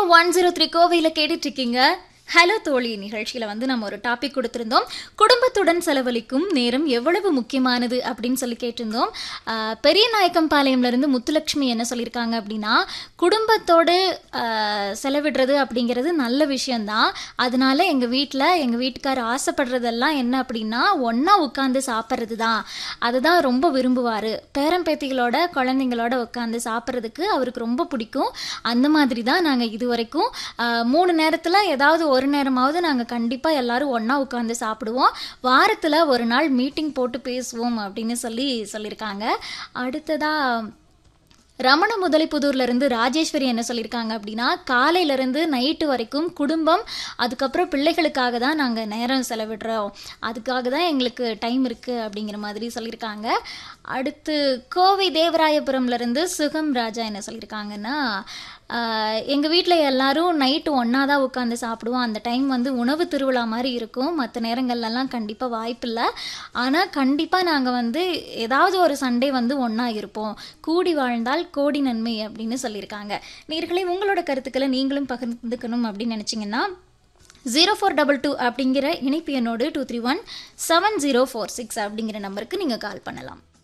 one zero three கோவையில் கேட்டுட்டு இருக்கீங்க ஹலோ தோழி நிகழ்ச்சியில் வந்து நம்ம ஒரு டாபிக் கொடுத்துருந்தோம் குடும்பத்துடன் செலவழிக்கும் நேரம் எவ்வளவு முக்கியமானது அப்படின்னு சொல்லி கேட்டிருந்தோம் ஆஹ் பெரிய நாயக்கம்பாளையம்ல இருந்து முத்துலட்சுமி என்ன சொல்லியிருக்காங்க அப்படின்னா குடும்பத்தோடு ஆஹ் செலவிடுறது அப்படிங்கிறது நல்ல விஷயம்தான் அதனால எங்கள் வீட்டில் எங்கள் வீட்டுக்கார் ஆசைப்படுறதெல்லாம் என்ன அப்படின்னா ஒன்றா உட்காந்து சாப்பிட்றது தான் அதுதான் ரொம்ப விரும்புவார் பேரம்பேத்திகளோட குழந்தைங்களோட உட்காந்து சாப்பிட்றதுக்கு அவருக்கு ரொம்ப பிடிக்கும் அந்த மாதிரி தான் நாங்கள் இது வரைக்கும் ஆஹ், மூணு நேரத்தில் ஏதாவது ஒரு நேரமாவது நாங்கள் கண்டிப்பாக எல்லாரும் ஒன்றா உட்காந்து சாப்பிடுவோம் வாரத்தில் ஒரு நாள் மீட்டிங் போட்டு பேசுவோம் அப்படின்னு சொல்லி சொல்லியிருக்காங்க அடுத்ததாக ரமண முதலிப்புதூர்ல இருந்து ராஜேஸ்வரி என்ன சொல்லியிருக்காங்க அப்படின்னா காலையில இருந்து நைட்டு வரைக்கும் குடும்பம் அதுக்கப்புறம் பிள்ளைகளுக்காக தான் நாங்க நேரம் செலவிடுறோம் அதுக்காக தான் எங்களுக்கு டைம் இருக்கு அப்படிங்கிற மாதிரி சொல்லியிருக்காங்க அடுத்து கோவை தேவராயபுரம்ல இருந்து சுகம் ராஜா என்ன சொல்லியிருக்காங்கன்னா ஆஹ், எங்க வீட்டில் எல்லாரும் நைட்டு ஒன்றா தான் உட்காந்து சாப்பிடுவோம் அந்த டைம் வந்து உணவு திருவிழா மாதிரி இருக்கும் மற்ற நேரங்கள்லாம் கண்டிப்பாக வாய்ப்பில்லை ஆனால் கண்டிப்பாக நாங்கள் வந்து ஏதாவது ஒரு சண்டே வந்து ஒன்றா இருப்போம் கூடி வாழ்ந்தால் கோடி நன்மை அப்படின்னு சொல்லியிருக்காங்க நேர்களே உங்களோட கருத்துக்களை நீங்களும் பகிர்ந்துக்கணும் அப்படின்னு நினச்சிங்கன்னா ஜீரோ ஃபோர் டபுள் டூ அப்படிங்கிற இணைப்பு எண்ணோடு two three one seven zero four six அப்படிங்கிற நம்பருக்கு நீங்கள் கால் பண்ணலாம்